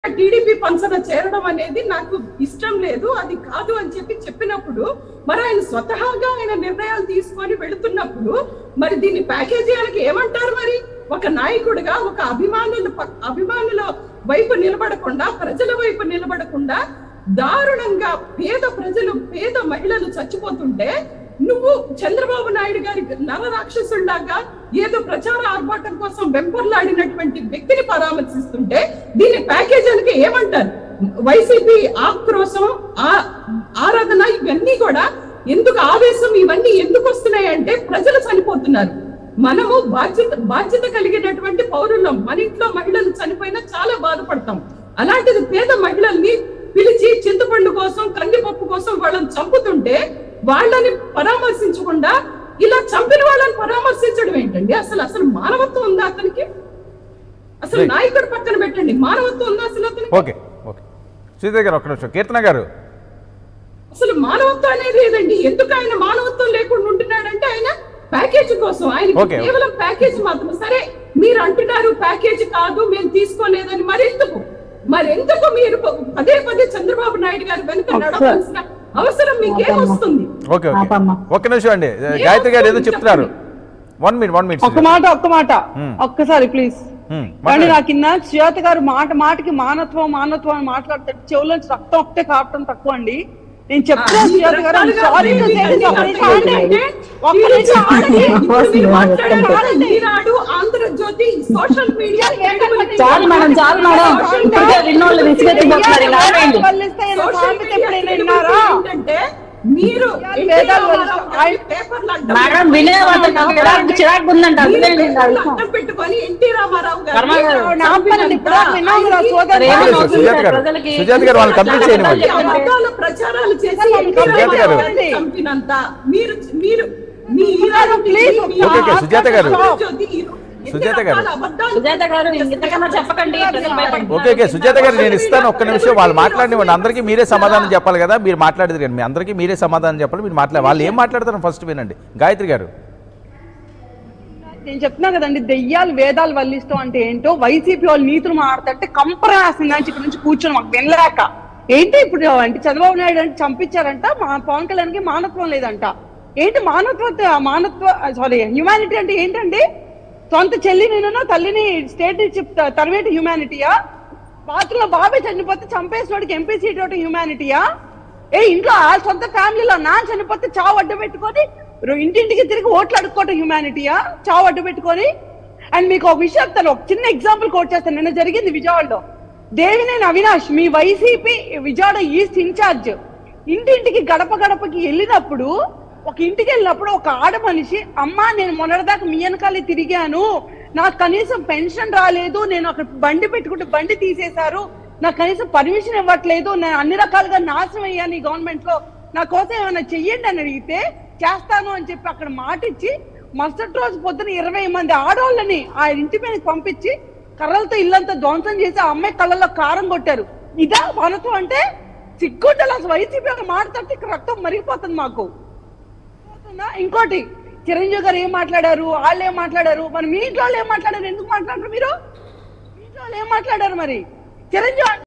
TDP పంచన చేరడం అనేది నాకు ఇష్టం లేదు అది కాదు అని చెప్పి చెప్పినప్పుడు మరి ఆయన స్వతహాగా ఆయన నిర్ణయాలు తీసుకొని వెళుతున్నప్పుడు మరి దీన్ని ప్యాకేజీలకు ఏమంటారు మరి ఒక నాయకుడిగా ఒక అభిమానుల పక్- అభిమానుల వైపు నిలబడకుండా ప్రజల వైపు నిలబడకుండా దారుణంగా పేద ప్రజలు పేద మహిళలు చచ్చిపోతుంటే నువ్వు చంద్రబాబు నాయుడు గారి నర రాక్షసుల్లాగా ఏదో ప్రచార ఆర్భాటం కోసం వెంపర్లాడినటువంటి వ్యక్తిని పరామర్శిస్తుంటే దీని ప్యాకేజీలకి ఏమంటారు వైసీపీ ఆక్రోశం ఆ- ఆరాధన ఇవన్నీ కూడా ఎందుకు ఆవేశం ఇవన్నీ ఎందుకు వస్తున్నాయి అంటే ప్రజలు చనిపోతున్నారు మనము బాధ్యత బాధ్యత కలిగినటువంటి పౌరులం మన ఇంట్లో మహిళలు చనిపోయినా చాలా బాధపడతాం అలాంటిది పేద మహిళల్ని పిలిచి చింతపండు కోసం కందిపప్పు కోసం వాళ్ళని చంపుతుంటే వాళ్ళని పరామర్శించకుండా ఇలా చంపిన వాళ్ళని పరామర్శించడం ఏంటండి అసలు అసలు మానవత్వం ఉందా అతనికి అసలు Right. నాయకుడు పక్కన పెట్టండి మానవత్వం ఉందా అసలు అతనికి ఓకే ఓకే శ్రీదేవి గారు ఒక్క నిమిషం కీర్తన గారు అసలు మానవత్వం అనేది లేదండి ఎందుకు ఆయన మానవత్వం లేకుండా ఉంటున్నాడంటే ఆయన ప్యాకేజీ కోసం ఆయన Okay. కేవలం ప్యాకేజీ మాత్రం సరే మీరు అంటున్నారు ప్యాకేజీ కాదు మేము తీసుకోలేదని మరెందుకు మరెందుకు మీరు పదే పదే చంద్రబాబు నాయుడు గారు వెనుక ఒకసారి- నడవాల్సిన అవసరం మీకేమొస్తుంది ఓకే ఓకే ఆపమ్మా. ఒక్క నిమిషం అండి గాయత్రి గారు ఏదో చెప్తున్నారు వన్ మినిట్ వన్ మినిట్ ఒక్క మాట ఒక్క మాట Hmm. ఒక్కసారి ప్లీజ్ Hmm, కానీ మాట్లాడండి. నాకు ఇన్న శ్వేత గారు మాట మాటకి మానత్వం మానత్వం అని మాట్లాడితే చెవులోంచి రక్తం ఒకటే కావటం తక్కువ అండి నేను చెప్తున్నా ఆ, శ్వేత గారు I'm sorry to say this. ఒక్క నిమిషం ఆగండి. ఒక్క నిమిషం ఆగండి. ఇప్పుడు మీరు మాట్లాడారు, ఈనాడు ఆంధ్రజ్యోతి సోషల్ మీడియా చాలు మేడం చాలు మేడం ఇప్పటికే విన్నోళ్ళు విసిగెత్తిపోతున్నారు ఇంకా ఆపేయండి వల్లిస్తాయన్న సోషల్ సామెత మీడియా ఎప్పుడైనా విన్నారా ఏంటంటే మీరు వేదాలు ఎన్టీ పేపర్లు అడ్డం మేడం వినే వాళ్ళకి నాకు చిరాకు చిరాకు ఉందంట మీరు అసలే లేదు ఆ పేపర్లు విషయం. అడ్డం పెట్టుకొని ఎన్టీ రామారావు గారు వర్మ గారు, నాపనండి, ఇప్పుడు విన్నాం కదా, సోదరు. ఒక్క నిమిషం, ఏమవుతుంది సుజాత గారు ప్రజలకి? సుజాత గారు వాళ్ళు కంప్లీట్ చేయని వాళ్ళు అబద్ధాల ప్రచారాలు చేసి సుజాత ఎన్టీ గారు. రామారావు గారిని చంపినంత మీరు మీరు మీ ఈనాడు ప్లీజ్, మీ ఓకే, ఓకే, సుజాత గారు. ఆంధ్రజ్యోతి ఈ- ఎన్ని సుజాత గారు. రకాల అబద్ధాలు సుజాత గారు ఇంతకన్నా చెప్పకండి ప్రజలు భయపడుతున్నారు. ఓకే ఓకే సుజాత గారు నేను ఇస్తాను ఒక్క నిమిషం వాళ్ళు మాట్లాడినివ్వండి అందరికీ మీరే సమాధానం చెప్పాలి కదా మీరు మాట్లాడేది కానీ మీ అందరికీ మీరే సమాధానం చెప్పాలి మీరు మాట్లాడాలి వాళ్ళు ఏం మాట్లాడతారు ఫస్ట్ వినండి గాయత్రి గారు నేను చెప్తున్నా కదండి దెయ్యాలు వేదాలు వల్లిస్తాం అంటే ఏంటో వైసీపీ వాళ్ళు నీతులు మాట్లాడితే కంపర రాసిందని ఇక్కడ నుంచి కూర్చొని మాకు వినలేక ఏంటి ఇప్పుడు అంటే చంద్రబాబు నాయుడు అంటే చంపించారంట మా పవన్ కళ్యాణ్కి మానత్వం లేదంట ఏంటి మానత్వ మానత్వ సారీ హ్యుమానిటీ అంటే ఏంటండి సొంత చెల్లి నేను తల్లిని స్టేట్ నుంచి తరవేటి హ్యుమానిటీయా బాత్రూంలో బాబే చనిపోతే చంపేసినోడికి ఎంపీ సీట్ ఇవ్వటం హ్యుమానిటీయా ఏ ఇంట్లో ఆ సొంత ఫ్యామిలీలో నాన్న చనిపోతే చావు అడ్డు పెట్టుకొని రో- ఇంటింటికి తిరిగి ఓట్లు అడుక్కోవటం హ్యుమానిటీయా చావు అడ్డు పెట్టుకొని అండ్ మీకు ఒక విషయం చెప్తాను ఒక చిన్న ఎగ్జాంపుల్ కోట్ చేస్తాను నిన్న జరిగింది విజయవాడలో దేవినేని అవినాష్ మీ వైసీపీ విజయవాడ ఈస్ట్ ఇన్ఛార్జ్ ఇంటింటికి గడప గడపకి వెళ్ళినప్పుడు ఒక ఇంటికి వెళ్ళినప్పుడు ఒక ఆడ మనిషి అమ్మా నేను మొన్నటిదాకా మీ వెనకాలే తిరిగాను నాకు కనీసం పెన్షన్ రాలేదు నేను అక్కడ బండి పెట్టుకుంటే బండి తీసేశారు నాకు కనీసం పర్మిషన్ ఇవ్వట్లేదు నేను అన్ని రకాలుగా నాశనం అయ్యాను ఈ గవర్నమెంట్ లో నా కోసం ఏమైనా చెయ్యండి అని అడిగితే చేస్తాను అని చెప్పి అక్కడ మాట ఇచ్చి మరుసటి రోజు పొద్దున ఇరవై మంది ఆడవాళ్ళని ఆ ఇంటి మీద పంపించి కర్రలతో ఇల్లంతా ధ్వంసం చేసి ఆ అమ్మాయి కళ్ళల్లో కారం కొట్టారు ఇదా మనతో అంటే సిగ్గుండాలి అసలు వైసీపీ ఒక మాట తట్టి ఇక్కడ రక్తం మరిగిపోతుంది మాకు పోతుందా? ఇంకోటి చిరంజీవి గారు ఏం మాట్లాడారు వాళ్ళు ఏం మాట్లాడారు మరి మీ ఇంట్లో వాళ్ళు ఏం మాట్లాడారు ఎందుకు మాట్లాడరు మీరు మీ ఇంట్లో వాళ్ళు ఏం మాట్లాడారు మరి చిరంజీవి